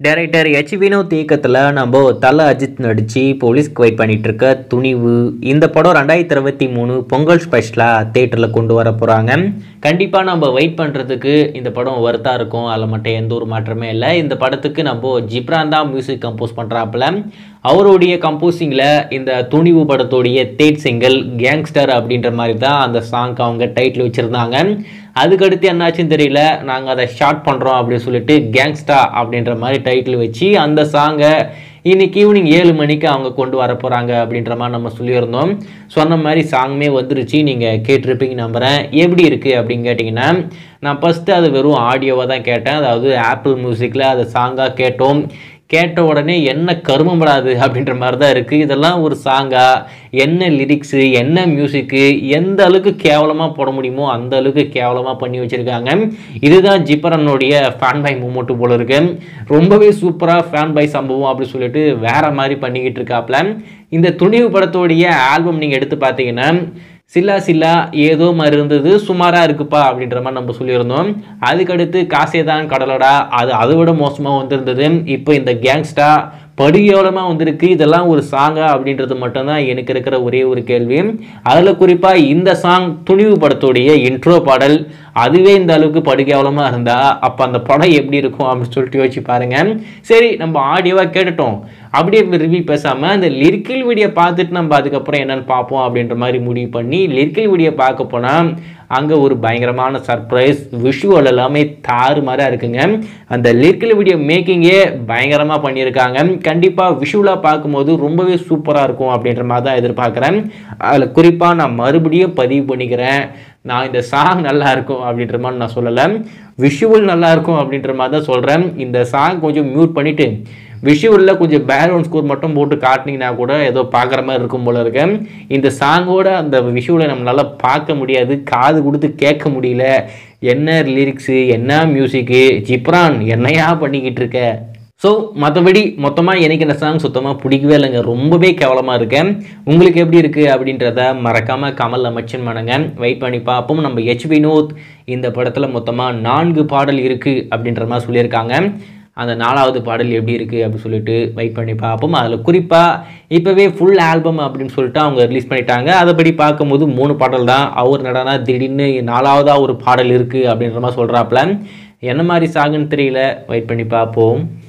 director H Vinod இயக்கத்தில் நம்ம தல அஜித் நடித்து போலீஸ்க்கு வெயிட் பண்ணிட்டு இருக்க துணிவு இந்த படம் ரெண்டாயிரத்தி இருபத்தி மூணு பொங்கல் ஸ்பெஷலாக தேட்டரில் கொண்டு வர போகிறாங்க கண்டிப்பாக நம்ம வெயிட் பண்ணுறதுக்கு இந்த படம் ஒர்த்தாக இருக்கும் அதில் மட்டும் எந்த ஒரு மாற்றமே இல்லை இந்த படத்துக்கு நம்ம ஜிப்ரான் தான் மியூசிக் கம்போஸ் பண்ணுறாப்புல அவருடைய கம்போசிங்கில் இந்த துணிவு படத்துடைய தேட் சிங்கிள் கேங்ஸ்டர் அப்படின்ற மாதிரி தான் அந்த சாங்க்கு அவங்க டைட்டில் வச்சுருந்தாங்க அதுக்கடுத்து என்னாச்சுன்னு தெரியல நாங்கள் அதை ஷார்ட் பண்ணுறோம் அப்படின்னு சொல்லிட்டு கேங்ஸ்டா அப்படின்ற மாதிரி டைட்டில் வச்சு அந்த சாங்கை இன்னைக்கு ஈவினிங் ஏழு மணிக்கு அவங்க கொண்டு வர போகிறாங்க அப்படின்ற மாதிரி நம்ம சொல்லியிருந்தோம் சொன்ன மாதிரி சாங்குமே வந்துருச்சு நீங்கள் கேட்டிருப்பீங்க நம்புகிறேன் எப்படி இருக்குது அப்படின்னு கேட்டிங்கன்னா நான் ஃபஸ்ட்டு அது வெறும் ஆடியோவாக தான் கேட்டேன் அதாவது ஆப்பிள் மியூசிக்கில் அதை சாங்காக கேட்டோம் கேட்ட உடனே என்ன கருமப்படாது அப்படின்ற மாதிரி தான் இருக்குது இதெல்லாம் ஒரு சாங்கா என்ன லிரிக்ஸு என்ன மியூசிக்கு எந்த அளவுக்கு கேவலமாக போட முடியுமோ அந்த அளவுக்கு கேவலமாக பண்ணி வச்சுருக்காங்க இதுதான் ஜிப்பரனுடைய ஃபேன் பை மூமெண்ட்டு போல இருக்கு ரொம்பவே சூப்பராக ஃபேன் பை சம்பவம் அப்படி சொல்லிட்டு வேற மாதிரி பண்ணிக்கிட்டு இருக்காப்ல இந்த துணிவு படத்தோடைய ஆல்பம் நீங்கள் எடுத்து பார்த்தீங்கன்னா சில்லா சில்லா ஏதோ மாதிரி இருந்தது சுமாராக இருக்குப்பா அப்படின்ற மாதிரி நம்ம சொல்லியிருந்தோம் அதுக்கடுத்து காசே தான் கடலடா அது அதை விட மோசமாக வந்திருந்தது இப்போ இந்த கேங்ஸ்டா படுகேவலமாக வந்திருக்கு இதெல்லாம் ஒரு சாங்கா அப்படின்றது மட்டும்தான் எனக்கு இருக்கிற ஒரே ஒரு கேள்வி அதில் குறிப்பாக இந்த சாங் துணிவு படத்துடைய இன்ட்ரோ பாடல் அதுவே இந்த அளவுக்கு படுகேவலமாக இருந்தால் அப்போ அந்த படம் எப்படி இருக்கும் அப்படின்னு சொல்லிட்டு யோசிச்சு பாருங்க சரி நம்ம ஆடியோவாக கேட்டுட்டோம் அப்படியே ரிவ்யூ பேசாமல் அந்த லிரிக்கல் வீடியோ பார்த்துட்டு நம்ம அதுக்கப்புறம் என்னென்னு பார்ப்போம் அப்படின்ற மாதிரி முடிவு பண்ணி லிரிக்கல் வீடியோ பார்க்க போனால் அங்கே ஒரு பயங்கரமான சர்ப்ரைஸ் விஷுவல் எல்லாமே தாறுமாறாக இருக்குங்க அந்த லிரிக்கல் வீடியோ மேக்கிங்கே பயங்கரமாக பண்ணியிருக்காங்க கண்டிப்பாக விஷுவலாக பார்க்கும்போது ரொம்பவே சூப்பராக இருக்கும் அப்படின்ற மாதிரி தான் எதிர்பார்க்குறேன் அதில் குறிப்பாக நான் மறுபடியும் பதிவு பண்ணிக்கிறேன் நான் இந்த சாங் நல்லா இருக்கும் அப்படின்ற மாதிரி நான் சொல்லலை விஷுவல் நல்லா இருக்கும் அப்படின்ற மாதிரி தான் சொல்கிறேன் இந்த சாங் கொஞ்சம் மியூட் பண்ணிவிட்டு விஷுவலில் கொஞ்சம் பேக்ரவுண்ட் ஸ்கோர் மட்டும் போட்டு காட்டினீங்கன்னா கூட ஏதோ பார்க்குற மாதிரி இருக்கும் போல இருக்கு இந்த சாங்கோட அந்த விஷுவலை நம்மளால பார்க்க முடியாது காது கொடுத்து கேட்க முடியல என்ன லிரிக்ஸு என்ன மியூசிக்கு ஜிப்ரான் என்னையா பண்ணிக்கிட்டு இருக்க ஸோ மற்றபடி மொத்தமாக எனக்கு இந்த சாங் சுத்தமாக பிடிக்கவே இல்லைங்க ரொம்பவே கேவலமாக இருக்கேன் உங்களுக்கு எப்படி இருக்குது அப்படின்றத மறக்காமல் கமலில் மென்ஷன் பண்ணுங்க வெயிட் பண்ணி பார்ப்போம் நம்ம ஹெச் வினோத் இந்த படத்தில் மொத்தமாக நான்கு பாடல் இருக்குது அப்படின்ற மாதிரி சொல்லியிருக்காங்க அந்த நாலாவது பாடல் எப்படி இருக்குது அப்படின்னு சொல்லிட்டு வெயிட் பண்ணி பார்ப்போம் அதில் குறிப்பாக இப்போவே ஃபுல் ஆல்பம் அப்படின்னு சொல்லிட்டு அவங்க ரிலீஸ் பண்ணிட்டாங்க அதைப்படி பார்க்கும்போது மூணு பாடல் தான் அவர் நடனா திடீர்னு நாலாவதாக ஒரு பாடல் இருக்குது அப்படின்ற மாதிரி சொல்கிறாப்புல என்ன மாதிரி சாகுன்னு தெரியல வெயிட் பண்ணி பார்ப்போம்